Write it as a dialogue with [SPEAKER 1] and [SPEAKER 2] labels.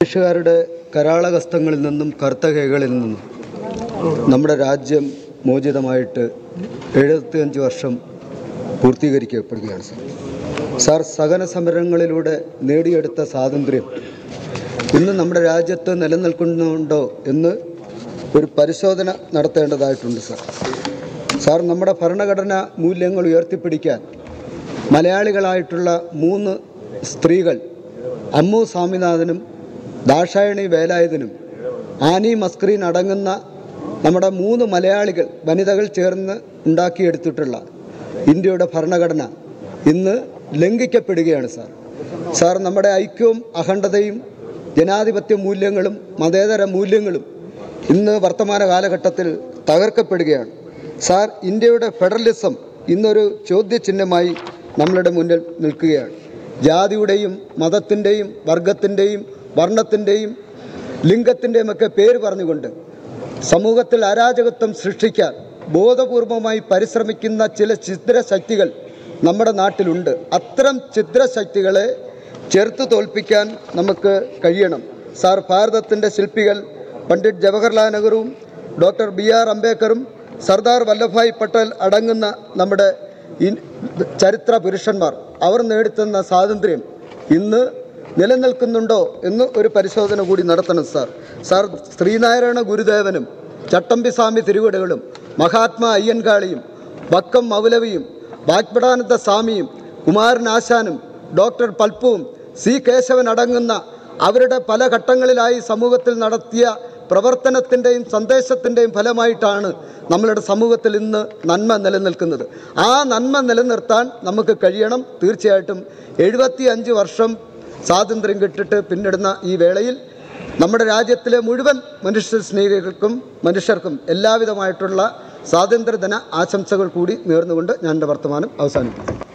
[SPEAKER 1] ബ്രിട്ടീഷുകാരുടെ കരാളഹസ്തങ്ങളിൽ നിന്നും കറുത്ത കൈകളിൽ നിന്നും നമ്മുടെ രാജ്യം മോചിതമായിട്ട് എഴുപത്തിയഞ്ച് വർഷം പൂർത്തീകരിക്കപ്പെടുകയാണ് സാർ സാർ സഹന സമരങ്ങളിലൂടെ നേടിയെടുത്ത സ്വാതന്ത്ര്യം ഇന്ന് നമ്മുടെ രാജ്യത്ത് നിലനിൽക്കുന്നുണ്ടോ എന്ന് ഒരു പരിശോധന നടത്തേണ്ടതായിട്ടുണ്ട് സാർ സാർ നമ്മുടെ ഭരണഘടന മൂല്യങ്ങൾ ഉയർത്തിപ്പിടിക്കാൻ മലയാളികളായിട്ടുള്ള മൂന്ന് സ്ത്രീകൾ അമ്മു സ്വാമിനാഥനും ദാക്ഷായണി വേലായുധനും ആനി മസ്ക്രീൻ അടങ്ങുന്ന നമ്മുടെ മൂന്ന് മലയാളികൾ വനിതകൾ ചേർന്ന് ഉണ്ടാക്കിയെടുത്തിട്ടുള്ള ഇന്ത്യയുടെ ഭരണഘടന ഇന്ന് ലംഘിക്കപ്പെടുകയാണ് സാർ സാർ നമ്മുടെ ഐക്യവും അഖണ്ഡതയും ജനാധിപത്യ മൂല്യങ്ങളും മതേതര മൂല്യങ്ങളും ഇന്ന് വർത്തമാന കാലഘട്ടത്തിൽ തകർക്കപ്പെടുകയാണ് സാർ ഇന്ത്യയുടെ ഫെഡറലിസം ഇന്നൊരു ചോദ്യചിഹ്നമായി നമ്മളുടെ മുന്നിൽ നിൽക്കുകയാണ് ജാതിയുടെയും മതത്തിൻ്റെയും വർഗത്തിൻ്റെയും വർണ്ണത്തിൻ്റെയും ലിംഗത്തിൻ്റെയും ഒക്കെ പേര് പറഞ്ഞുകൊണ്ട് സമൂഹത്തിൽ അരാജകത്വം സൃഷ്ടിക്കാൻ ബോധപൂർവമായി പരിശ്രമിക്കുന്ന ചില ചിത്രശക്തികൾ നമ്മുടെ നാട്ടിലുണ്ട് അത്തരം ചിത്രശക്തികളെ ചെറുത്ത് തോൽപ്പിക്കാൻ നമുക്ക് കഴിയണം സാർ ഭാരതത്തിൻ്റെ ശില്പികൾ പണ്ഡിറ്റ് ജവഹർലാൽ നെഹ്റുവും ഡോക്ടർ ബി ആർ അംബേദ്കറും സർദാർ വല്ലഭായ് പട്ടേൽ അടങ്ങുന്ന നമ്മുടെ ഈ ചരിത്ര പുരുഷന്മാർ അവർ നേടിത്തന്ന സ്വാതന്ത്ര്യം ഇന്ന് നിലനിൽക്കുന്നുണ്ടോ എന്ന് ഒരു പരിശോധന കൂടി നടത്തണം സാർ സാർ ശ്രീനാരായണ ഗുരുദേവനും ചട്ടമ്പിസ്വാമി തിരുവടികളും മഹാത്മാ അയ്യൻകാളിയും വക്കം മൗലവിയും വാഗ്ബടാനന്ദ സ്വാമിയും കുമാരനാശാനും ഡോക്ടർ പൽപ്പുവും സി കേശവൻ അടങ്ങുന്ന അവരുടെ പല ഘട്ടങ്ങളിലായി സമൂഹത്തിൽ നടത്തിയ പ്രവർത്തനത്തിൻ്റെയും സന്ദേശത്തിൻ്റെയും ഫലമായിട്ടാണ് നമ്മളുടെ സമൂഹത്തിൽ ഇന്ന് നന്മ നിലനിൽക്കുന്നത് ആ നന്മ നിലനിർത്താൻ നമുക്ക് കഴിയണം തീർച്ചയായിട്ടും എഴുപത്തി അഞ്ച് വർഷം സ്വാതന്ത്ര്യം കിട്ടിട്ട് പിന്നിടുന്ന ഈ വേളയിൽ നമ്മുടെ രാജ്യത്തിലെ മുഴുവൻ മനുഷ്യ സ്നേഹികൾക്കും മനുഷ്യർക്കും എല്ലാവിധമായിട്ടുള്ള സ്വാതന്ത്ര്യദിന ആശംസകൾ കൂടി നേർന്നുകൊണ്ട് ഞാൻ എൻ്റെ വർത്തമാനം അവസാനിപ്പിക്കുന്നു